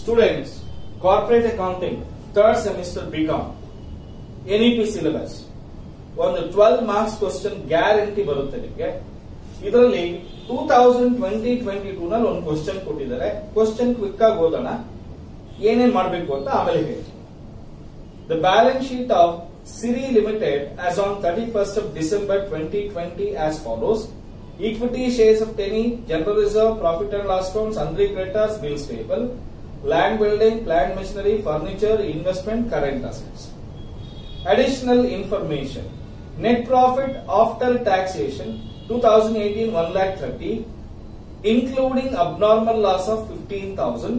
Students corporate accounting third semester BCom NEP syllabus ಒಂದು twelve marks question guarantee ಬರುತ್ತೆ ನಿಮಗೆ ಇದರಲ್ಲಿ two thousand twenty twenty two ನಲ್ಲಿ ಒಂದು ಕ್ವಶನ್ ಕೊಟ್ಟಿದ್ದಾರೆ ಕ್ವಶನ್ ಕ್ವಿಕ್ ಆಗಿ ಓದೋಣ ಏನೇನ್ ಮಾಡಬೇಕು ಅಂತ ಆಮೇಲೆ ಹೇಳಿ the balance sheet of Siri limited as on thirty first of December twenty twenty as follows equity shares of ten general reserve profit and loss account sundry creditors bills payable land building, plant machinery, furniture, investment, current assets. Additional information. Net profit after taxation 2018 1 lakh 30 including abnormal loss of 15,000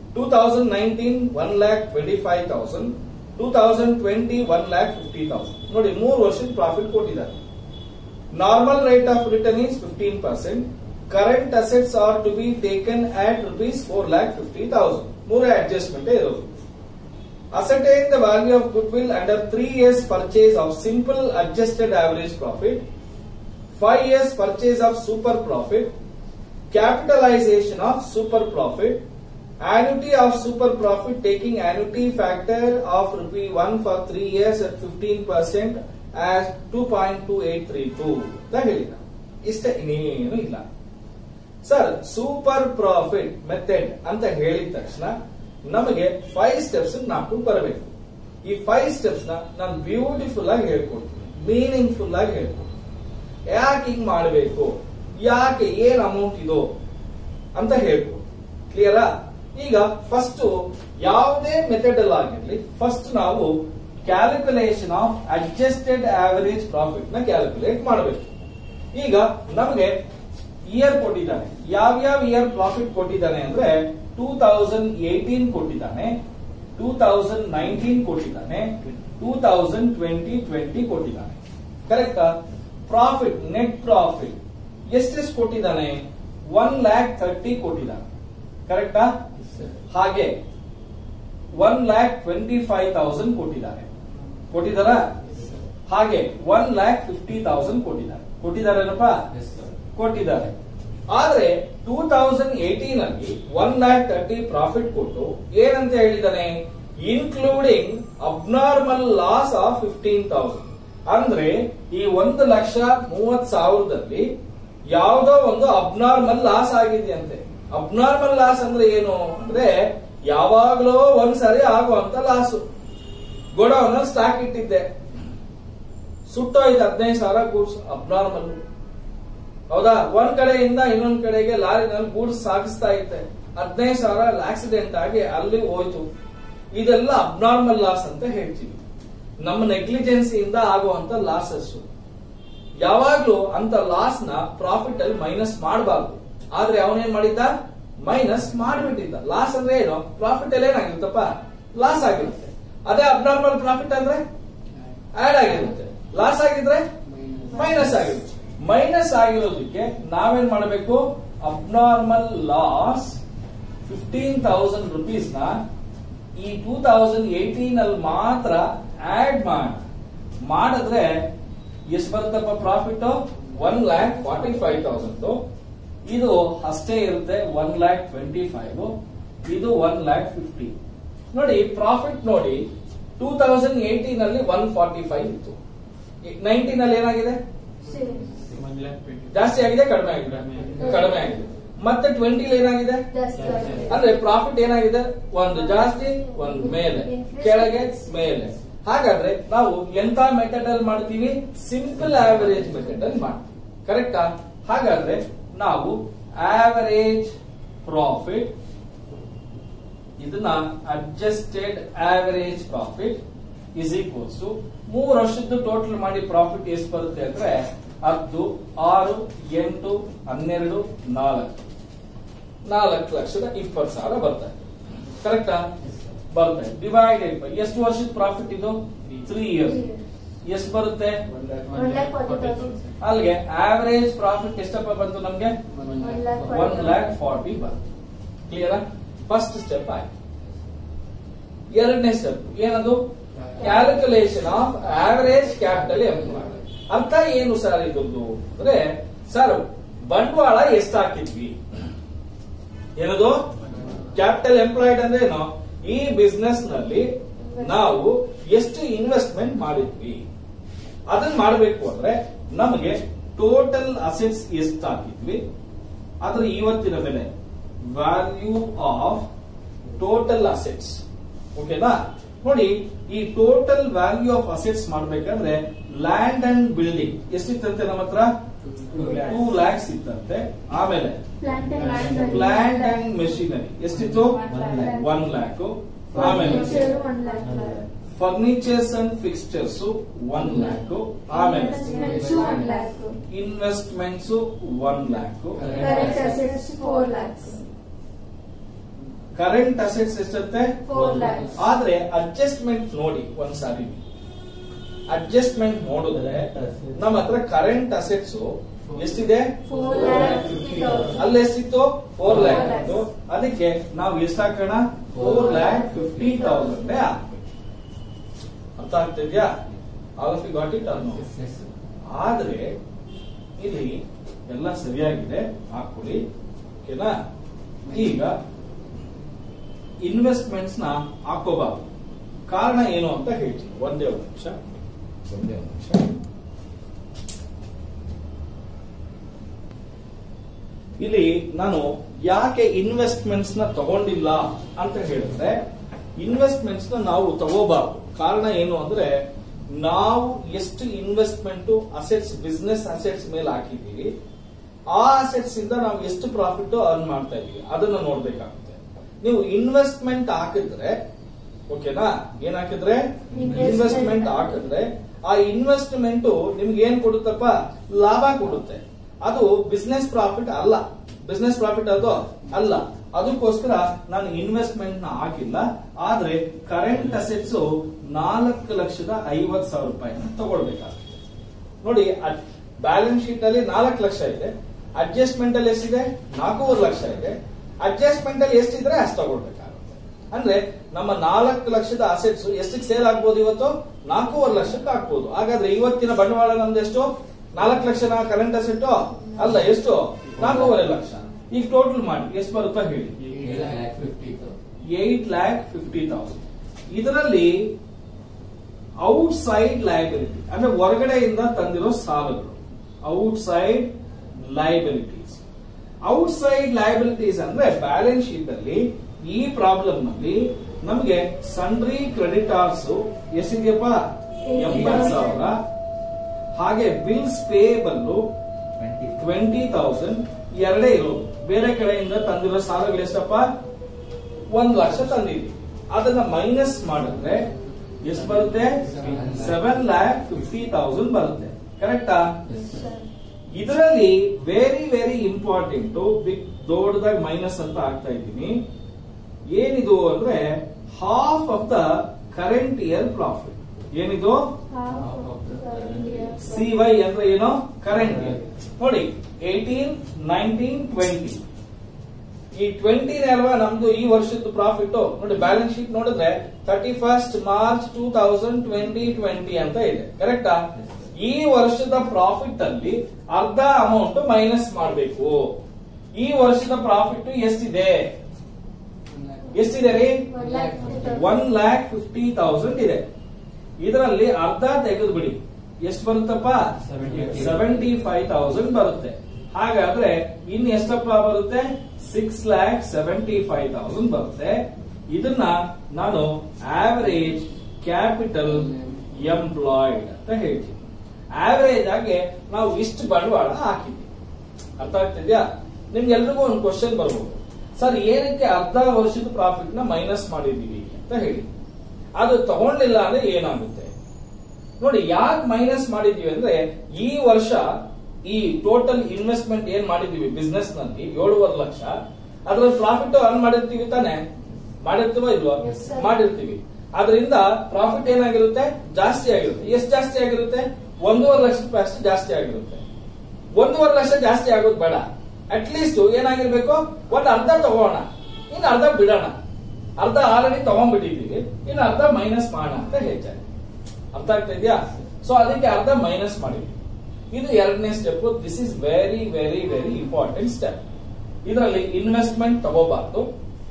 2019 1 lakh 25,000 2020 1 lakh 50,000 ನೋಡಿ ಮೂರು ವರ್ಷದ profit ಕೊಟ್ಟಿದ್ದಾರೆ normal rate of return is fifteen percent current assets are to be taken at rupees four lakh fifty thousand ಮೂರೇ adjustment ಇರೋದು ascertain the value of goodwill under three years purchase of simple adjusted average profit five years purchase of super profit capitalisation of super profit annuity of super profit taking annuity factor of rupee 1 for 3 years at 15% as 2.2832 ಅಂತ ಹೇಳಿದ ಇಷ್ಟೇ ಇನ್ನೇನು ಇಲ್ಲ sir super profit method ಅಂತ ಹೇಳಿದ ತಕ್ಷಣ ನಮಗೆ five steps ನಾಲ್ಕು ಬರಬೇಕು ಈ ಫೈವ್ ಸ್ಟೆಪ್ಸ್ ನ ನಾನು ಬ್ಯೂಟಿಫುಲ್ ಆಗಿ ಹೇಳ್ಕೊಡ್ತೀನಿ ಮೀನಿಂಗ್ಫುಲ್ ಆಗಿ ಹೇಳ್ಕೊಡ್ತೀನಿ ಯಾಕೆ ಹಿಂಗ್ ಮಾಡಬೇಕು ಯಾಕೆ ಏನ್ ಅಮೌಂಟ್ ಇದು ಅಂತ ಹೇಳ್ಕೊಡ್ತೀನಿ ಕ್ಲಿಯರಾ ಈಗ ಫಸ್ಟ್ ಯಾವುದೇ ಮೆಥಡ್ ಅಲ್ಲಿ ಆಗಿರ್ಲಿ ಫಸ್ಟ್ ನಾವು calculation of adjusted average profit ನ ಕ್ಯಾಲ್ಕುಲೇಟ್ ಮಾಡಬೇಕು ಈಗ ನಮಗೆ ಇಯರ್ ಕೊಟ್ಟಿದ್ದಾನೆ ಯಾವ್ಯಾವ ಇಯರ್ ಪ್ರಾಫಿಟ್ ಕೊಟ್ಟಿದ್ದಾನೆ ಅಂದ್ರೆ ಟೂ ತೌಸಂಡ್ ಏಟೀನ್ ಕೊಟ್ಟಿದ್ದಾನೆ ಟೂ ತೌಸಂಡ್ ನೈನ್ಟೀನ್ ಕೊಟ್ಟಿದ್ದಾನೆ ಟೂ ತೌಸಂಡ್ ಟ್ವೆಂಟಿ ಟ್ವೆಂಟಿ ಕೊಟ್ಟಿದ್ದಾನೆ ಕರೆಕ್ಟಾ ಪ್ರಾಫಿಟ್ ನೆಟ್ ಪ್ರಾಫಿಟ್ ಎಷ್ಟೆಷ್ಟು ಕೊಟ್ಟಿದ್ದಾನೆ ಒನ್ ಲ್ಯಾಕ್ ಥರ್ಟಿ ಕೊಟ್ಟಿದ್ದಾನೆ ಕರೆಕ್ಟಾ ಹಾಗೆ one lakh twenty five thousand ಕೊಟ್ಟಿದ್ದಾರೆ ಕೊಟ್ಟಿದಾರ ಹಾಗೆ ಒನ್ ಲ್ಯಾಕ್ ಫಿಫ್ಟಿ ತೌಸಂಡ್ ಕೊಟ್ಟಿದ್ದಾರೆ ಕೊಟ್ಟಿದ್ದಾರೇನಪ್ಪ ಕೊಟ್ಟಿದ್ದಾರೆ ಆದ್ರೆ ಟೂ ತೌಸಂಡ್ ಏಟೀನ್ ಅಲ್ಲಿ ಒನ್ ಲ್ಯಾಕ್ ತರ್ಟಿ ಪ್ರಾಫಿಟ್ ಕೊಟ್ಟು ಏನಂತ ಹೇಳಿದಾನೆ including abnormal loss of fifteen thousand ಅಂದ್ರೆ ಈ ಒಂದು ಲಕ್ಷ ಮೂವತ್ ಸಾವಿರದಲ್ಲಿ ಯಾವುದೋ ಒಂದು ಅಬ್ನಾರ್ಮಲ್ ಲಾಸ್ ಆಗಿದೆಯಂತೆ ಅಬ್ನಾರ್ಮಲ್ ಲಾಸ್ ಅಂದ್ರೆ ಏನು ಅಂದ್ರೆ ಯಾವಾಗ್ಲೋ ಒಂದ್ಸರಿ ಆಗುವಂತ ಲಾಸು ಗೋಡೌನ್ ಸ್ಟಾಕ್ ಇಟ್ಟಿದ್ದೆ ಸುಟ್ಟೋಯ್ತು ಹದಿನೈದು ಸಾವಿರ ಗೂಡ್ಸ್ ಅಬ್ನಾರ್ಮಲ್ ಹೌದಾ ಒಂದ್ ಕಡೆಯಿಂದ ಇನ್ನೊಂದ್ ಕಡೆಗೆ ಲಾರಿನಲ್ಲಿ ಗೂಡ್ಸ್ ಸಾಗಿಸ್ತಾ ಇದ್ದೆ ಹದಿನೈದು ಸಾವಿರ ಆಕ್ಸಿಡೆಂಟ್ ಆಗಿ ಅಲ್ಲಿ ಹೋಯ್ತು ಇದೆಲ್ಲ ಅಬ್ನಾರ್ಮಲ್ ಲಾಸ್ ಅಂತ ಹೇಳ್ತೀವಿ ನಮ್ಮ ನೆಗ್ಲಿಜೆನ್ಸಿಯಿಂದ ಆಗುವಂತ ಲಾಸಸ್ ಯಾವಾಗ್ಲೂ ಅಂತ ಲಾಸ್ ನ ಪ್ರಾಫಿಟ್ ಅಲ್ಲಿ ಮೈನಸ್ ಮಾಡಬಾರ್ದು ಆದ್ರೆ ಅವನೇನ್ ಮಾಡಿದ್ದ ಮೈನಸ್ ಮಾಡಿಬಿಟ್ಟಿದ್ದ ಲಾಸ್ ಅಂದ್ರೆ ಏನು ಪ್ರಾಫಿಟ್ ಅಲ್ಲಿ ಏನಾಗಿರುತ್ತಪ್ಪ ಲಾಸ್ ಆಗಿರುತ್ತೆ ಅದೇ ಅಬ್ನಾರ್ಮಲ್ ಪ್ರಾಫಿಟ್ ಅಂದ್ರೆ ಆಡ್ ಆಗಿರುತ್ತೆ ಲಾಸ್ ಆಗಿದ್ರೆ ಮೈನಸ್ ಆಗಿರುತ್ತೆ ಮೈನಸ್ ಆಗಿರೋದಕ್ಕೆ ನಾವೇನ್ ಮಾಡಬೇಕು abnormal loss fifteen thousand rupees ನ ಈ ಟೂ ತೌಸಂಡ್ ಏಟೀನ್ ಅಲ್ಲಿ ಮಾತ್ರ ಆಡ್ ಮಾಡಿ ಮಾಡಿದ್ರೆ ಎಷ್ಟು ಬರುತ್ತಪ್ಪ profit one lakh forty five thousand ಇದು ಅಷ್ಟೇ ಇರುತ್ತೆ ಒನ್ ಲ್ಯಾಕ್ ಟ್ವೆಂಟಿ ಫೈವ್ ಇದು ಒನ್ ಲ್ಯಾಕ್ ಫಿಫ್ಟಿ ನೋಡಿ ಪ್ರಾಫಿಟ್ ನೋಡಿ ಟೂ ತೌಸಂಡ್ ಏಟೀನ್ ಅಲ್ಲಿ ಒನ್ ಫಾರ್ಟಿ ಫೈವ್ ಇತ್ತು ನೈನ್ಟೀನ್ ಅಲ್ಲಿ ಏನಾಗಿದೆ ಜಾಸ್ತಿ ಆಗಿದೆ ಕಡಿಮೆ ಆಗಿದೆ ಕಡಿಮೆ ಆಗಿದೆ ಮತ್ತೆ ಟ್ವೆಂಟಿಲಿ ಏನಾಗಿದೆ ಅಂದ್ರೆ ಪ್ರಾಫಿಟ್ ಏನಾಗಿದೆ ಒಂದು ಜಾಸ್ತಿ ಒಂದು ಮೇಲೆ ಕೆಳಗೆ ಮೇಲೆ ಹಾಗಾದ್ರೆ ನಾವು ಎಂತ ಮೆಥಡ್ ಅಲ್ಲಿ ಮಾಡ್ತೀವಿ ಸಿಂಪಲ್ ಆವರೇಜ್ ಮೆಥಡ್ ಅಲ್ಲಿ ಮಾಡ್ತೀವಿ ಕರೆಕ್ಟಾ ಹಾಗಾದ್ರೆ ನಾವು ಆವರೇಜ್ ಪ್ರಾಫಿಟ್ ಇದನ್ನ adjusted average profit is equals to ಮೂರು ವರ್ಷದ್ದು ಟೋಟಲ್ ಮಾಡಿ ಪ್ರಾಫಿಟ್ ಎಷ್ಟು ಬರುತ್ತೆ ಅಂದ್ರೆ ಹತ್ತು ಆರು ಎಂಟು ಹನ್ನೆರಡು ನಾಲ್ಕು ನಾಲ್ಕು ಲಕ್ಷದ ಇಪ್ಪತ್ತು ಸಾವಿರ ಬರ್ತಾ ಇದೆ ಕರೆಕ್ಟಾ ಬರ್ತಾ ಇದೆ ಡಿವೈಡೆಡ್ ಬೈ ಎಷ್ಟು ವರ್ಷದ ಪ್ರಾಫಿಟ್ ಇದು ತ್ರೀ ಇಯರ್ಸ್ ಎಷ್ಟು ಬರುತ್ತೆ ಅಲ್ಲಿಗೆ ಆವರೇಜ್ ಪ್ರಾಫಿಟ್ ಎಷ್ಟಪ್ಪ ಬಂತು ನಮ್ಗೆ ಒನ್ ಲ್ಯಾಕ್ ಫಾರ್ಟಿ ಬಂತು ಕ್ಲಿಯರ್ ಫಸ್ಟ್ ಸ್ಟೆಪ್ ಆಯ್ತು ಎರಡನೇ ಸ್ಟೆಪ್ ಏನದು calculation of average capital employ ಅರ್ಥ ಏನು ಸರ್ ಇದ್ರದ್ದು ಅಂದ್ರೆ ಸರ್ ಬಂಡವಾಳ ಎಷ್ಟು ಹಾಕಿದ್ವಿ ಏನದು ಕ್ಯಾಪಿಟಲ್ ಎಂಪ್ಲಾಯ್ಡ್ ಅಂದ್ರೆ ಏನು ಈ ಬಿಸ್ನೆಸ್ ನಲ್ಲಿ ನಾವು ಎಷ್ಟು ಇನ್ವೆಸ್ಟ್ಮೆಂಟ್ ಮಾಡಿದ್ವಿ ಅದನ್ನ ಮಾಡಬೇಕು ಅಂದ್ರೆ ನಮಗೆ ಟೋಟಲ್ ಅಸೆಟ್ಸ್ ಎಷ್ಟು ಹಾಕಿದ್ವಿ ಅದ್ರ ಇವತ್ತಿನ ಬೆಲೆ ವ್ಯಾಲ್ಯೂ ಆಫ್ ಟೋಟಲ್ ಅಸೆಟ್ಸ್ ಓಕೆನಾ ನೋಡಿ ಈ ಟೋಟಲ್ ವ್ಯಾಲ್ಯೂ ಆಫ್ ಅಸೆಟ್ಸ್ ಮಾಡ್ಬೇಕಂದ್ರೆ ಲ್ಯಾಂಡ್ ಅಂಡ್ ಬಿಲ್ಡಿಂಗ್ ಎಷ್ಟಿತ್ತಂತೆ ನಮ್ಮ ಹತ್ರ ಟೂ ಲ್ಯಾಕ್ಸ್ ಇತ್ತಂತೆ ಆಮೇಲೆ Plant and machinery. Plant and machinery ಎಷ್ಟಿತ್ತು ಒನ್ ಲ್ಯಾಕ್ ಆಮೇಲೆ Furniture, one lakh. Furnitures and fixtures one lakh ಆಮೇಲೆ Investments, one lakh. Investments one lakh Current assets, four lakhs. Current assets ಎಷ್ಟಂತೆ Four lakhs. ಆದ್ರೆ ಅಡ್ಜಸ್ಟ್ಮೆಂಟ್ ನೋಡಿ ಒಂದ್ಸಾರಿ ಅಡ್ಜಸ್ಟ್ಮೆಂಟ್ ನೋಡಿದ್ರೆ ನಮ್ಮ ಹತ್ರ ಕರೆಂಟ್ ಅಸೆಟ್ಸ್ ಎಷ್ಟಿದೆ Four lakh fifty thousand. ಅಲ್ಲಿ ಎಷ್ಟಿತ್ತು ಫೋರ್ Four ಲ್ಯಾಕ್ lakhs. ಇತ್ತು ಅದಕ್ಕೆ ನಾವು ಎಷ್ಟು ಹಾಕೋಣ ಫೋರ್ ಲ್ಯಾಕ್ ಫಿಫ್ಟಿ ತೌಸಂಡ್ ಅರ್ಥ ಆಗ್ತಿದ್ಯಾ all of you got it ಅನ್ನು ಆದ್ರೆ ಇಲ್ಲಿ ಎಲ್ಲ ಸರಿಯಾಗಿದೆ ಹಾಕೊಳ್ಳಿ ಓಕೆನಾ ಈಗ ಇನ್ವೆಸ್ಟ್ಮೆಂಟ್ಸ್ ನ ಹಾಕೋಬಾರ್ದು ಕಾರಣ ಏನು ಅಂತ ಹೇಳ್ತೀನಿ ಒಂದೇ ಒಂದು ನಿಮಿಷ ಒಂದೇ ಒಂದು ನಿಮಿಷ ಇಲ್ಲಿ ನಾನು ಯಾಕೆ ಇನ್ವೆಸ್ಟ್ಮೆಂಟ್ಸ್ ನ ತಗೊಂಡಿಲ್ಲ ಅಂತ ಹೇಳಿದ್ರೆ ಇನ್ವೆಸ್ಟ್ಮೆಂಟ್ಸ್ ನ ನಾವು ತಗೋಬಾರ್ದು ಕಾರಣ ಏನು ಅಂದ್ರೆ ನಾವು ಎಷ್ಟು ಇನ್ವೆಸ್ಟ್ಮೆಂಟ್ ಅಸೆಟ್ಸ್ ಬಿಸ್ನೆಸ್ ಅಸೆಟ್ಸ್ ಮೇಲೆ ಹಾಕಿದ್ದೀವಿ ಆ ಅಸೆಟ್ಸ್ ಇಂದ ನಾವು ಎಷ್ಟು ಪ್ರಾಫಿಟ್ ಅರ್ನ್ ಮಾಡ್ತಾ ಇದೀವಿ ಅದನ್ನ ನೋಡ್ಬೇಕಾಗುತ್ತೆ ನೀವು ಇನ್ವೆಸ್ಟ್ಮೆಂಟ್ ಹಾಕಿದ್ರೆ ಓಕೆನಾ ಏನ್ ಹಾಕಿದ್ರೆ Investment. ಇನ್ವೆಸ್ಟ್ಮೆಂಟ್ ಹಾಕಿದ್ರೆ ಆ ಇನ್ವೆಸ್ಟ್ಮೆಂಟ್ ನಿಮ್ಗೆ ಏನ್ ಕೊಡುತ್ತಪ್ಪ ಲಾಭ ಕೊಡುತ್ತೆ ಅದು ಬಿಸ್ನೆಸ್ ಪ್ರಾಫಿಟ್ ಅಲ್ಲ ಬಿಸ್ನೆಸ್ ಪ್ರಾಫಿಟ್ ಅದು ಅಲ್ಲ ಅದಕ್ಕೋಸ್ಕರ ನಾನು ಇನ್ವೆಸ್ಟ್ಮೆಂಟ್ ನ ಹಾಕಿಲ್ಲ ಆದ್ರೆ ಕರೆಂಟ್ ಅಸೆಟ್ಸ್ ನಾಲ್ಕು ಲಕ್ಷದ ಐವತ್ ಸಾವಿರ ರೂಪಾಯಿನ ತಗೊಳ್ಬೇಕಾಗುತ್ತೆ ನೋಡಿ ಬ್ಯಾಲೆನ್ಸ್ ಶೀಟ್ ಅಲ್ಲಿ ನಾಲ್ಕು ಲಕ್ಷ ಇದೆ ಅಡ್ಜಸ್ಟ್ಮೆಂಟ್ ಅಲ್ಲಿ ಎಷ್ಟಿದೆ ನಾಲ್ಕೂವರೆ ಲಕ್ಷ ಇದೆ ಅಡ್ಜಸ್ಟ್ಮೆಂಟ್ ಅಲ್ಲಿ ಎಷ್ಟಿದ್ರೆ ಅಷ್ಟು ತಗೊಳ್ಬೇಕಾಗುತ್ತೆ ಅಂದ್ರೆ ನಮ್ಮ ನಾಲ್ಕು ಲಕ್ಷದ ಅಸೆಟ್ಸ್ ಎಷ್ಟಕ್ಕೆ ಸೇಲ್ ಆಗ್ಬೋದು ಇವತ್ತು ನಾಲ್ಕೂವರೆ ಲಕ್ಷಕ್ಕೆ ಆಗ್ಬೋದು ಹಾಗಾದ್ರೆ ಇವತ್ತಿನ ಬಂಡವಾಳ ನಮ್ದು ಎಷ್ಟು ನಾಲ್ಕು ಲಕ್ಷನ ಕರೆಂಟ್ ಅಸೆಟ್ ಅಲ್ಲ ಎಷ್ಟು ನಾಲ್ಕೂವರೆ ಲಕ್ಷ ಈಗ ಟೋಟಲ್ ಮಾಡಿ ಎಷ್ಟು ಬರುತ್ತಾ ಹೇಳಿ ಏಟ್ ಲ್ಯಾಕ್ ಫಿಫ್ಟಿ ತೌಸಂಡ್ ಇದರಲ್ಲಿ ಔಟ್ ಸೈಡ್ ಲಯಬಿಲಿಟಿ ಅಂದ್ರೆ ಹೊರಗಡೆಯಿಂದ ತಂದಿರೋ ಸಾಲಗಳು outside liabilities outside liabilities ಅಂದ್ರೆ ಬ್ಯಾಲೆನ್ಸ್ ಶೀಟ್ ಅಲ್ಲಿ ಈ ಪ್ರಾಬ್ಲಮ್ ನಲ್ಲಿ ನಮಗೆ ಸನ್ರಿ ಕ್ರೆಡಿಟಾರ್ಸ್ ಎಷ್ಟಿದೆಯಪ್ಪ ಎಂಬತ್ ಸಾವಿರ ಹಾಗೆ ಬಿಲ್ಸ್ ಪೇಬಲ್ ಟ್ವೆಂಟಿ ತೌಸಂಡ್ ಎರಡೇ ಇರೋದು ಬೇರೆ ಕಡೆಯಿಂದ ತಂದಿರೋ ಸಾಲಗಳು ಎಷ್ಟಪ್ಪ ಒಂದ್ ಲಕ್ಷ ತಂದಿದ್ವಿ ಅದನ್ನ ಮೈನಸ್ ಮಾಡಿದ್ರೆ ಎಷ್ಟು ಬರುತ್ತೆ ಸೆವೆನ್ ಲ್ಯಾಕ್ ಫಿಫ್ಟಿ ತೌಸಂಡ್ ಬರುತ್ತೆ ಕರೆಕ್ಟಾ ಇದರಲ್ಲಿ ವೆರಿ ವೆರಿ ಇಂಪಾರ್ಟೆಂಟ್ ಬಿಗ್ ದೊಡ್ಡದಾಗಿ ಮೈನಸ್ ಅಂತ ಆಗ್ತಾ ಇದ್ದೀನಿ ಏನಿದು ಅಂದ್ರೆ half of the current year profit ಏನಿದು Half of the current year. C Y ಅಂದ್ರೆ ಏನು ಕರೆಂಟ್ ಇಯರ್ ನೋಡಿ ಏಯ್ಟೀನ್ ನೈನ್ಟೀನ್ ಟ್ವೆಂಟಿ ಈ ಟ್ವೆಂಟಿ ಅಲ್ವಾ ನಮ್ದು ಈ ವರ್ಷದ ಪ್ರಾಫಿಟ್ ನೋಡಿ ಬ್ಯಾಲೆನ್ಸ್ ಶೀಟ್ ನೋಡಿದ್ರೆ thirty first March two thousand twenty twenty ಅಂತ ಇದೆ ಕರೆಕ್ಟಾ ಈ ವರ್ಷದ ಪ್ರಾಫಿಟ್ ಅಲ್ಲಿ ಅರ್ಧ ಅಮೌಂಟ್ ಮೈನಸ್ ಮಾಡಬೇಕು ಈ ವರ್ಷದ ಪ್ರಾಫಿಟ್ ಎಷ್ಟಿದೆ ಎಷ್ಟಿದೆ ರೀ One lakh fifty thousand. One lakh fifty thousand ಇದೆ ಇದರಲ್ಲಿ ಅರ್ಧ ತೆಗೆದು ಬಿಡಿ ಎಷ್ಟು ಬರುತ್ತಪ್ಪ ಸೆವೆಂಟಿ ಫೈವ್ ತೌಸಂಡ್ ಬರುತ್ತೆ ಹಾಗಾದ್ರೆ ಇನ್ ಎಷ್ಟಪ್ಪ ಬರುತ್ತೆ six lakh seventy five thousand ಬರುತ್ತೆ ಇದನ್ನ ನಾನು ಆವರೇಜ್ ಕ್ಯಾಪಿಟಲ್ ಎಂಪ್ಲಾಯ್ಡ್ ಅಂತ ಹೇಳ್ತೀನಿ ಆವರೇಜ್ ಆಗಿ ನಾವು ಇಷ್ಟು ಬಂಡವಾಳ ಹಾಕಿದ್ವಿ ಅರ್ಥ ಆಗ್ತಿದ್ಯಾ ನಿಮ್ಗೆಲ್ರಿಗೂ ಒಂದು ಕ್ವಶನ್ ಬರ್ಬೋದು ಸರ್ ಏನಕ್ಕೆ ಅರ್ಧ ವರ್ಷದ ಪ್ರಾಫಿಟ್ ನ ಮೈನಸ್ ಮಾಡಿದೀವಿ ಅಂತ ಹೇಳಿ ಅದು ತಗೊಂಡಿಲ್ಲ ಅಂದ್ರೆ ಏನಾಗುತ್ತೆ ನೋಡಿ ಯಾಕೆ ಮೈನಸ್ ಮಾಡಿದೀವಿ ಅಂದ್ರೆ ಈ ವರ್ಷ ಈ ಟೋಟಲ್ ಇನ್ವೆಸ್ಟ್ಮೆಂಟ್ ಏನ್ ಮಾಡಿದೀವಿ ಬಿಸ್ನೆಸ್ ನಲ್ಲಿ ಏಳುವರೆ ಲಕ್ಷ ಅದ್ರಲ್ಲಿ ಪ್ರಾಫಿಟ್ ಅರ್ನ್ ಮಾಡಿರ್ತೀವಿ ತಾನೆ ಮಾಡಿರ್ತೀವ ಇಲ್ವಾ Yes, sir. ಮಾಡಿರ್ತೀವಿ ಅದರಿಂದ ಪ್ರಾಫಿಟ್ ಏನಾಗಿರುತ್ತೆ ಜಾಸ್ತಿ ಆಗಿರುತ್ತೆ ಎಷ್ಟು ಜಾಸ್ತಿ ಆಗಿರುತ್ತೆ ಒಂದೂವರೆ ಲಕ್ಷ ರೂಪಾಯಿ ಅಷ್ಟು ಜಾಸ್ತಿ ಆಗಿರುತ್ತೆ ಒಂದೂವರೆ ಲಕ್ಷ ಜಾಸ್ತಿ ಆಗೋದು ಬೇಡ ಅಟ್ ಲೀಸ್ಟ್ ಏನಾಗಿರ್ಬೇಕು ಒಂದ್ ಅರ್ಧ ತಗೋಣ ಇನ್ನು ಅರ್ಧ ಬಿಡೋಣ ಅರ್ಧ ಆಲ್ರೆಡಿ ತಗೊಂಡ್ಬಿಟ್ಟಿದೀವಿ ಇನ್ನು ಅರ್ಧ ಮೈನಸ್ ಮಾಡೋಣ ಅಂತ ಹೇಳ್ತಾರೆ ಅರ್ಥ ಆಗ್ತಾ ಇದೆಯಾ ಸೊ ಅದಕ್ಕೆ ಅರ್ಧ ಮೈನಸ್ ಮಾಡಿದ್ವಿ ಇದು ಎರಡನೇ step this is very very very important step ಇದರಲ್ಲಿ ಇನ್ವೆಸ್ಟ್ಮೆಂಟ್ ತಗೋಬಾರ್ದು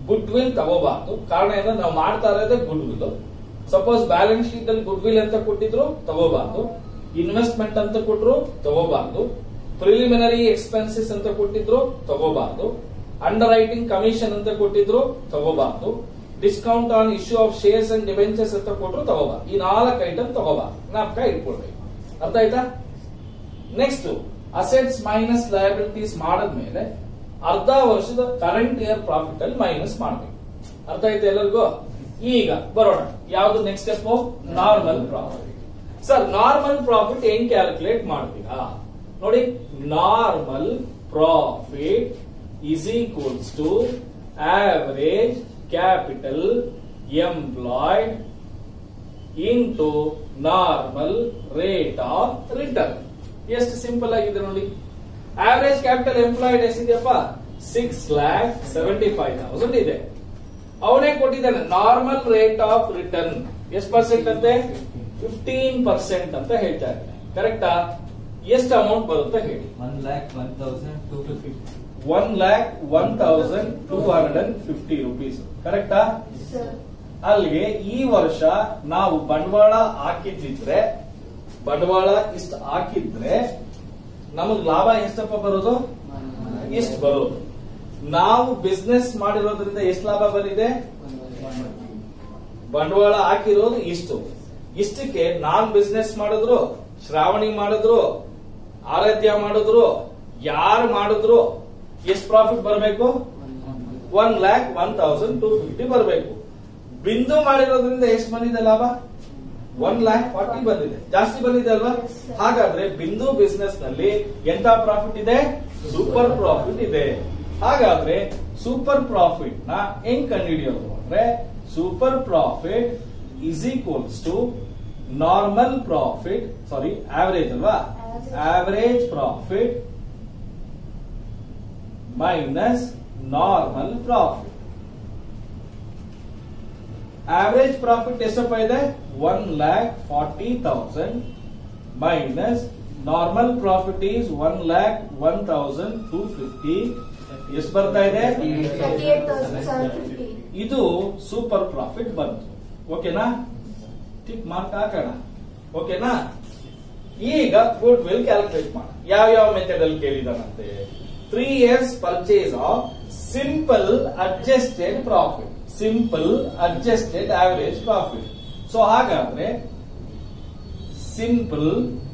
ಗುಡ್ ವಿಲ್ ತಗೋಬಾರ್ದು ಕಾರಣ ಏನಂದ್ರೆ ನಾವು ಮಾಡ್ತಾ ಇರೋದೇ goodwill suppose balance sheet ಅಲ್ಲಿ ಗುಡ್ ವಿಲ್ ಅಂತ ಕೊಟ್ಟಿದ್ರು ತಗೋಬಾರ್ದು ಇನ್ವೆಸ್ಟ್ಮೆಂಟ್ ಅಂತ ಕೊಟ್ರು ತಗೋಬಾರ್ದು ಪ್ರಿಲಿಮಿನರಿ ಎಕ್ಸ್ಪೆನ್ಸಸ್ ಅಂತ ಕೊಟ್ಟಿದ್ರು ತಗೋಬಾರ್ದು ಅಂಡರ್ ರೈಟಿಂಗ್ ಕಮಿಷನ್ ಅಂತ ಕೊಟ್ಟಿದ್ರು ತಗೋಬಾರ್ದು discount on issue of shares and debentures ಅಂತ ಕೊಟ್ರು ತಗೋಬಾರ್ದು ಈ ನಾಲ್ಕು ಐಟಮ್ ತಗೋಬಾರ್ದು ನಾಲ್ಕ ಇಟ್ಕೊಳ್ಬೇಕು ಅರ್ಥ ಆಯ್ತಾ ನೆಕ್ಸ್ಟ್ ಅಸೆಟ್ಸ್ ಮೈನಸ್ ಲಯಬಿಲಿಟೀಸ್ ಮಾಡದ್ಮೇಲೆ ಅರ್ಧ ವರ್ಷದ ಕರೆಂಟ್ ಇಯರ್ ಪ್ರಾಫಿಟ್ ಅಲ್ಲಿ ಮೈನಸ್ ಮಾಡಬೇಕು ಅರ್ಥ ಆಯ್ತಾ ಎಲ್ಲರಿಗೂ ಈಗ ಬರೋಣ ಯಾವ್ದು next step normal profit sir normal profit ಹೆಂಗ್ ಕ್ಯಾಲ್ಕುಲೇಟ್ ಮಾಡ್ತೀರಾ ನೋಡಿ normal profit is equals to average capital employed into normal rate of return ಎಷ್ಟು ಸಿಂಪಲ್ ಆಗಿದೆ ನೋಡಿ ಆವರೇಜ್ ಕ್ಯಾಪಿಟಲ್ ಎಂಪ್ಲಾಯ್ಡ್ ಎಷ್ಟಿದೆಯಪ್ಪ six lakh seventy five thousand ಇದೆ ಅವನೇ ಕೊಟ್ಟಿದ್ದಾನೆ ನಾರ್ಮಲ್ ರೇಟ್ ಆಫ್ ರಿಟರ್ನ್ ಎಷ್ಟು ಪರ್ಸೆಂಟ್ ಅಂತೆ ಫಿಫ್ಟೀನ್ ಪರ್ಸೆಂಟ್ ಅಂತ ಹೇಳ್ತಾ ಇದ್ದಾನೆ ಕರೆಕ್ಟಾ ಎಷ್ಟು ಅಮೌಂಟ್ ಬರುತ್ತೆ ಹೇಳಿ One lakh, one thousand, two fifty. One lakh one thousand two hundred and fifty rupees ಕರೆಕ್ಟಾ Sir. ಅಲ್ಲಿಗೆ ಈ ವರ್ಷ ನಾವು ಬಂಡವಾಳ ಹಾಕಿದ್ದಿದ್ರೆ ಬಂಡವಾಳ ಇಷ್ಟು ಹಾಕಿದ್ರೆ ನಮಗ್ ಲಾಭ ಎಷ್ಟಪ್ಪ ಬರೋದು ಇಷ್ಟು ಬರೋದು ನಾವು ಬಿಸ್ನೆಸ್ ಮಾಡಿರೋದ್ರಿಂದ ಎಷ್ಟು ಲಾಭ ಬಂದಿದೆ ಬಂಡವಾಳ ಹಾಕಿರೋದು ಇಷ್ಟು ಇಷ್ಟಕ್ಕೆ ನಾನ್ ಬಿಸ್ನೆಸ್ ಮಾಡಿದ್ರು ಶ್ರಾವಣಿ ಮಾಡಿದ್ರು ಆರಾಧ್ಯ ಮಾಡಿದ್ರು ಯಾರು ಮಾಡಿದ್ರು ಎಷ್ಟು ಪ್ರಾಫಿಟ್ ಬರಬೇಕು one lakh one thousand two fifty ಬರಬೇಕು ಬಿಂದು ಮಾಡಿರೋದ್ರಿಂದ ಎಷ್ಟು ಬಂದಿದೆ ಲಾಭ ಒನ್ ಲ್ಯಾಕ್ ಫಾರ್ಟಿ ಬಂದಿದೆ ಜಾಸ್ತಿ ಬಂದಿದೆ ಅಲ್ವಾ Yes, sir. ಹಾಗಾದ್ರೆ ಬಿಂದು ಬಿಸ್ನೆಸ್ ನಲ್ಲಿ ಎಂತ ಪ್ರಾಫಿಟ್ ಇದೆ ಸೂಪರ್ ಪ್ರಾಫಿಟ್ ಇದೆ ಹಾಗಾದ್ರೆ ಸೂಪರ್ ಪ್ರಾಫಿಟ್ ನ ಹೆಂಗ್ ಕಂಡುಹಿಡಿಯೋದು ಅಂದ್ರೆ super profit is equals to normal profit sorry average ಅಲ್ವಾ Average. Average profit minus normal profit average profit ಎಷ್ಟಪ್ಪ ಇದೆ one lakh forty thousand minus normal profit is one lakh one thousand two fifty ಎಷ್ಟು ಬರ್ತಾ ಇದೆ 38,750. ಇದು ಸೂಪರ್ ಪ್ರಾಫಿಟ್ ಬಂತು ಓಕೆನಾ tick mark ಹಾಕೋಣ ಓಕೆನಾ ಈಗ ಗುಡ್ ವಿಲ್ ಕ್ಯಾಲ್ಕುಲೇಟ್ ಮಾಡ ಯಾವ ಯಾವ ಮೆಥಡ್ ಅಲ್ಲಿ ಕೇಳಿದಾನಂತೆ three years purchase of simple adjusted profit simple adjusted average profit so ಹಾಗಾದ್ರೆ ಸಿಂಪಲ್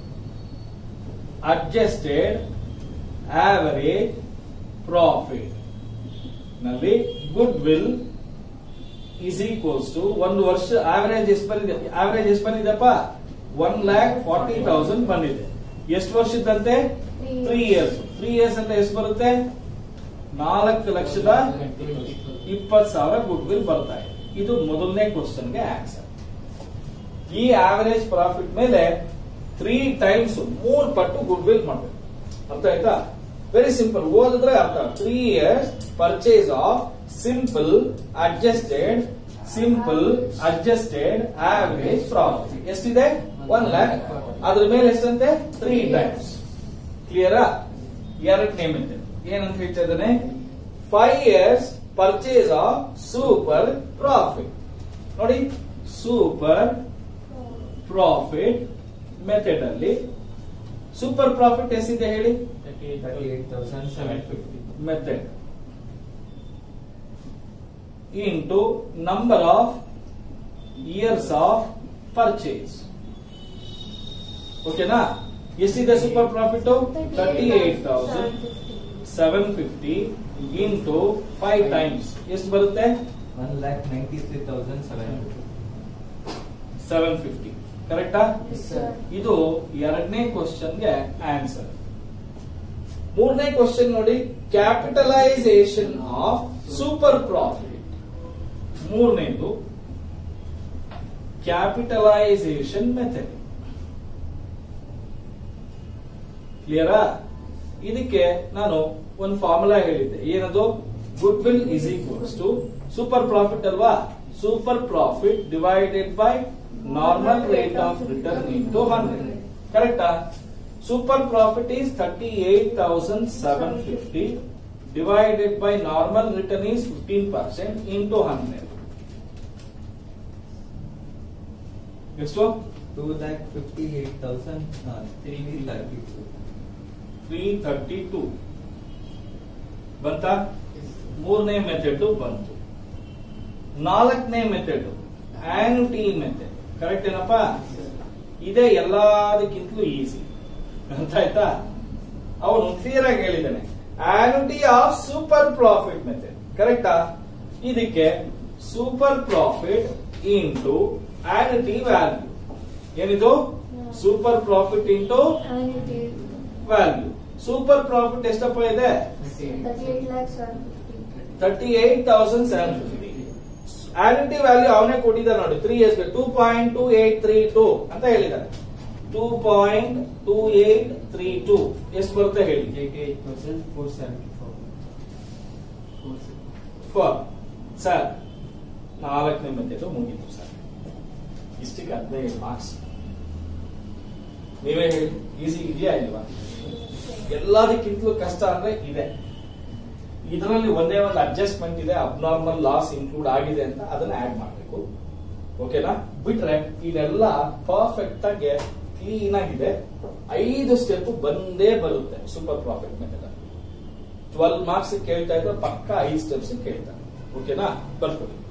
ಅಡ್ಜಸ್ಟೆಡ್ ಆವರೇಜ್ ಪ್ರಾಫಿಟ್ ನಲ್ಲಿ goodwill is equals to ಒಂದು ವರ್ಷ ಆವರೇಜ್ ಎಷ್ಟು ಬಂದಿದೆ ಆವರೇಜ್ ಎಷ್ಟು ಬಂದಿದೆಪ್ಪ ಒನ್ ಲ್ಯಾಕ್ ಫಾರ್ಟಿ ತೌಸಂಡ್ ಬಂದಿದೆ ಎಷ್ಟು ವರ್ಷದಂತೆ Three three years three years ಅಂತ ಎಷ್ಟು ಬರುತ್ತೆ ನಾಲ್ಕು ಲಕ್ಷದ ಇಪ್ಪತ್ತು ಸಾವಿರ ಗುಡ್ ವಿಲ್ ಬರ್ತಾ ಇದೆ ಇದು ಮೊದಲನೇ ಕ್ವಶನ್ಗೆ ಆನ್ಸರ್ ಈ ಆವರೇಜ್ ಪ್ರಾಫಿಟ್ ಮೇಲೆ ತ್ರೀ ಟೈಮ್ಸ್ ಮೂರ್ ಪಟ್ಟು ಗುಡ್ ವಿಲ್ ಮಾಡಬೇಕು ಅರ್ಥ ಆಯ್ತಾ ವೆರಿ ಸಿಂಪಲ್ ಓದಿದ್ರೆ ಅರ್ಥ three years purchase of simple adjusted simple adjusted average profit ಎಷ್ಟಿದೆ ಒನ್ ಲ್ಯಾಕ್ ಅದ್ರ ಮೇಲೆ ಎಷ್ಟಂತೆ ತ್ರೀ ಟೈಮ್ಸ್ ಕ್ಲಿಯರಾ ಎರಡನೇ ಮೆಥಡ್ ಏನಂತ ಹೇಳ್ತಾ ಇದ್ದಾನೆ five years purchase of super profit ನೋಡಿ ಸೂಪರ್ ಪ್ರಾಫಿಟ್ ಮೆಥಡ್ ಅಲ್ಲಿ ಸೂಪರ್ ಪ್ರಾಫಿಟ್ ಎಷ್ಟಿದೆ ಹೇಳಿ Thirty-eight thousand, seven fifty. Method into number of years of purchase ಓಕೆನಾ ಎಷ್ಟಿದೆ super profit thirty eight thousand 38,750. Seven fifty into five times ಎಷ್ಟು ಬರುತ್ತೆ One lakh ninety-three thousand, seven fifty. Seven fifty ಕರೆಕ್ಟಾ Yes, sir. ಇದು ಎರಡನೇ ಕ್ವಶನ್ಗೆ answer ಮೂರನೇ question ನೋಡಿ ಕ್ಯಾಪಿಟಲೈಸೇಷನ್ ಆಫ್ ಸೂಪರ್ ಪ್ರಾಫಿಟ್ ಮೂರನೇದು ಕ್ಯಾಪಿಟಲೈಸೇಷನ್ ಮೆಥಡ್ ಕ್ಲಿಯರಾ ಇದಕ್ಕೆ ನಾನು ಒಂದು ಫಾರ್ಮುಲಾ ಹೇಳಿದ್ದೆ ಏನದು goodwill is equals to super profit ಅಲ್ವಾ super profit divided by normal rate of return into hundred ಕರೆಕ್ಟಾ super profit is thirty eight thousand seven fifty divided by normal return is fifteen percent into hundred ಎಷ್ಟು Two lakh fifty-eight thousand, uh, three thirty-two. Three thirty two ಬಂತ ಮೂರನೇ method ಬಂತು ನಾಲ್ಕನೇ method annuity method correct ಏನಪ್ಪಾ ಇದೇ ಎಲ್ಲದಕ್ಕಿಂತಲೂ easy ಅಂತ ಆಯ್ತಾ ಅವನು ಕ್ಲಿಯರ್ ಆಗಿ ಹೇಳಿದ್ದಾನೆ annuity of super profit method ಕರೆಕ್ಟಾ ಇದಕ್ಕೆ super profit into annuity value ಏನಿದು super profit into Annuity value super profit ಎಷ್ಟಪ್ಪ ಇದೆ thirty-eight lakh seven fifty. Thirty eight thousand seven fifty annuity value ಅವನೇ ಕೊಟ್ಟಿದ್ದ ನೋಡಿ three years two point two eight three two ಅಂತ ಹೇಳಿದ್ದಾರೆ two point two eight three two ಎಷ್ಟು ಬರುತ್ತೆ ಹೇಳಿ Eighty-eight thousand, four seventy-four. Four sir ನಾಲ್ಕನೇ method ಮುಗೀತು ಸರ್ ಇಷ್ಟಕ್ಕೆ ಹದಿನೈದು ಮಾರ್ಕ್ಸ್ ನೀವೇ ಹೇಳಿ ಈಸಿ ಇದೆಯಾ ಇಲ್ವಾ ಎಲ್ಲದಕ್ಕಿಂತಲೂ ಕಷ್ಟ ಅಂದ್ರೆ ಇದೆ ಇದರಲ್ಲಿ ಒಂದೇ ಒಂದು ಅಡ್ಜಸ್ಟ್ಮೆಂಟ್ ಇದೆ ಅಬ್ನಾರ್ಮಲ್ ಲಾಸ್ ಇನ್ಕ್ಲೂಡ್ ಆಗಿದೆ ಅಂತ ಅದನ್ನ ಆಡ್ ಮಾಡಬೇಕು ಓಕೆನಾ ಬಿಟ್ರೆ ಇದೆಲ್ಲ ಪರ್ಫೆಕ್ಟ್ ಆಗಿ ಕ್ಲೀನ್ ಆಗಿದೆ ಐದು ಸ್ಟೆಪ್ ಬಂದೇ ಬರುತ್ತೆ super profit method twelve marks ಕೇಳ್ತಾ ಇದ್ರೆ ಪಕ್ಕ ಐದು ಸ್ಟೆಪ್ಸ್ ಕೇಳ್ತಾರೆ ಓಕೆನಾ ಬರ್ಕೊಳ್ಳಿ